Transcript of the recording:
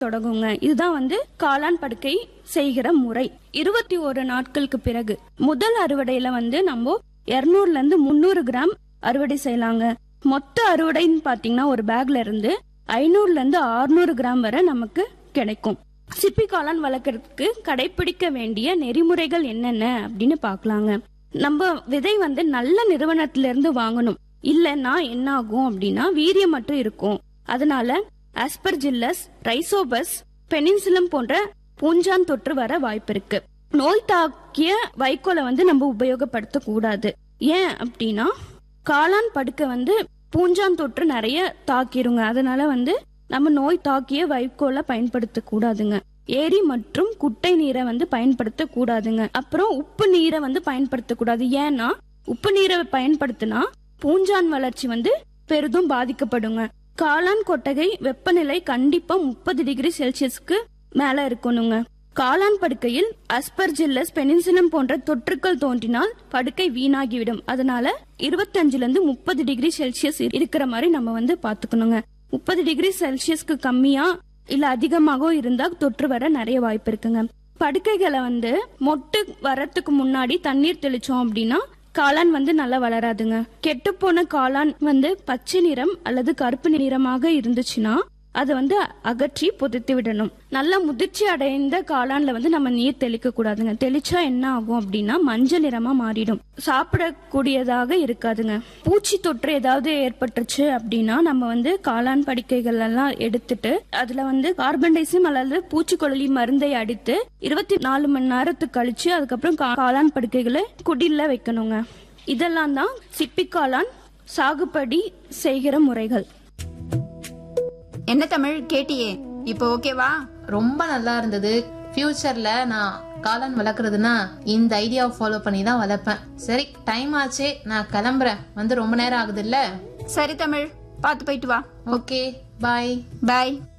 தொடங்குங்க இதுதான் வந்து காளான் படுக்கை செய்கிற முறை இருபத்தி ஒரு நாட்களுக்கு பிறகு முதல் அறுவடையில வந்து நம்ம இருநூறுல இருந்து முந்நூறு கிராம் அறுவடை செய்யலாங்க மொத்த அறுவடைன்னு பாத்தீங்கன்னா ஒரு பேக்ல இருந்து ஐநூறுல இருந்து அறுநூறு கிராம் வரை நமக்கு கிடைக்கும் சிப்பி காளான் வளர்க்கறதுக்கு கடைபிடிக்க வேண்டிய நெறிமுறைகள் என்னென்ன அப்படின்னு பார்க்கலாங்க நம்ம விதை வந்து நல்ல நிறுவனத்துல இருந்து வாங்கணும் இல்லைன்னா என்ன ஆகும் அப்படின்னா வீரியம் மட்டும் இருக்கும் அதனால ஆஸ்பர்ஜில்லஸ் ரைசோபஸ் பெனின்சிலம் போன்ற பூஞ்சான் தொற்று வர வாய்ப்பு இருக்கு நோய் தாக்கிய வைக்கோலை வந்து நம்ம உபயோகப்படுத்த கூடாது ஏன் அப்படின்னா காளான் படுக்கை வந்து பூஞ்சான் தொற்று நிறைய தாக்கிருங்க அதனால வந்து நம்ம நோய் தாக்கிய வைக்கோலை பயன்படுத்த கூடாதுங்க ஏரி மற்றும் குட்டை நீரை வந்து பயன்படுத்த கூடாதுங்க அப்புறம் உப்பு நீரை வந்து பயன்படுத்த கூடாது ஏன்னா உப்பு நீரை பயன்படுத்தினா பூஞ்சான் வளர்ச்சி வந்து பெரிதும் பாதிக்கப்படுங்க காளான் கொட்டகை வெப்பநிலை கண்டிப்பா முப்பது டிகிரி செல்சியஸ்க்கு மேல இருக்கணுங்க காளான் படுக்கையில் அஸ்பர்ஜில்லஸ் பெனின்சிலம் போன்ற தொற்றுக்கள் தோன்றினால் படுக்கை வீணாகிவிடும் அதனால இருபத்தஞ்சுல இருந்து முப்பது டிகிரி செல்சியஸ் இருக்கிற மாதிரி நம்ம வந்து பாத்துக்கணுங்க முப்பது டிகிரி செல்சியஸ்க்கு கம்மியா இல்ல அதிகமாகவோ இருந்தா தொற்று வர நிறைய வாய்ப்பு இருக்குங்க படுக்கைகளை வந்து மொட்டு வரத்துக்கு முன்னாடி தண்ணீர் தெளிச்சோம் அப்படின்னா காளான் வந்து நல்லா வளராதுங்க கெட்டுப்போன காளான் வந்து பச்சை நிறம் அல்லது கருப்பு நிறமாக இருந்துச்சுன்னா அதை வந்து அகற்றி புதைத்து விடணும் நல்லா முதிர்ச்சி அடைந்த காளான்ல வந்து நம்ம நீர் தெளிக்க கூடாதுங்க தெளிச்சா என்ன ஆகும் அப்படின்னா மஞ்சள் நிறமா மாறிடும் சாப்பிடக்கூடியதாக இருக்காதுங்க பூச்சி தொற்று ஏதாவது ஏற்பட்டுச்சு அப்படின்னா நம்ம வந்து காளான் படுக்கைகள் எல்லாம் எடுத்துட்டு அதுல வந்து கார்பன் டைசியம் அல்லது பூச்சிக்கொல்லி மருந்தை அடித்து இருபத்தி நாலு மணி நேரத்துக்கு கழிச்சு அதுக்கப்புறம் கா- காளான் படுக்கைகளை குடில்ல வைக்கணுங்க இதெல்லாம் தான் சிப்பி காளான் சாகுபடி செய்கிற முறைகள் என்ன தமிழ் கேட்டியே இப்போ ஓகேவா ரொம்ப நல்லா இருந்தது ஃபியூச்சர்ல நான் காளான் வளர்க்குறதுனா இந்த ஐடியாவை ஃபாலோ பண்ணி தான் வளர்ப்பேன் சரி டைம் ஆச்சே நான் கிளம்புறேன் வந்து ரொம்ப நேரம் ஆகுதுல்ல சரி தமிழ் பார்த்து போயிட்டு வா ஓகே பாய் பாய்